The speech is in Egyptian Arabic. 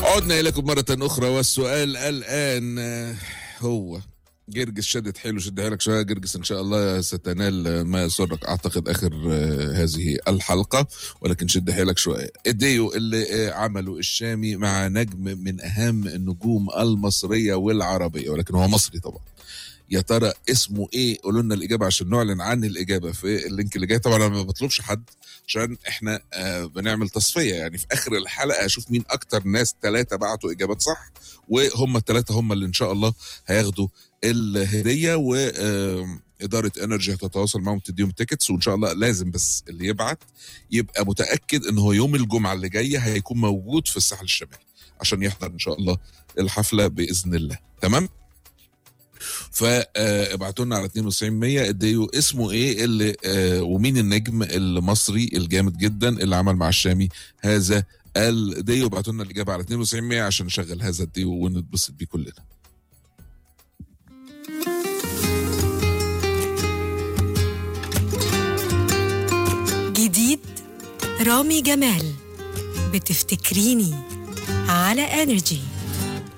عدنا إليكم مرة أخرى والسؤال الآن آه، هو جرجس شدت حلو شدها لك شوية جرجس إن شاء الله ستنال ما يسرك أعتقد آخر آه، هذه الحلقة ولكن شد حيلك شوية الديو اللي آه، عمله الشامي مع نجم من أهم النجوم المصرية والعربية ولكن هو مصري طبعا يا ترى اسمه ايه قولوا لنا الاجابه عشان نعلن عن الاجابه في اللينك اللي جاي طبعا انا ما بطلبش حد عشان احنا آه بنعمل تصفيه يعني في اخر الحلقه اشوف مين اكتر ناس ثلاثه بعتوا اجابات صح وهم الثلاثه هم اللي ان شاء الله هياخدوا الهديه و آه، إدارة انرجي هتتواصل معاهم تديهم تيكتس وإن شاء الله لازم بس اللي يبعت يبقى متأكد إن هو يوم الجمعة اللي جاية هيكون موجود في الساحل الشمالي عشان يحضر إن شاء الله الحفلة بإذن الله تمام؟ فابعتوا لنا على 9200 اديوا اسمه ايه اللي آه، ومين النجم المصري الجامد جدا اللي عمل مع الشامي هذا الديو ابعتوا لنا الاجابه على 9200 عشان نشغل هذا الديو ونتبسط بيه كلنا جديد رامي جمال بتفتكريني على انرجي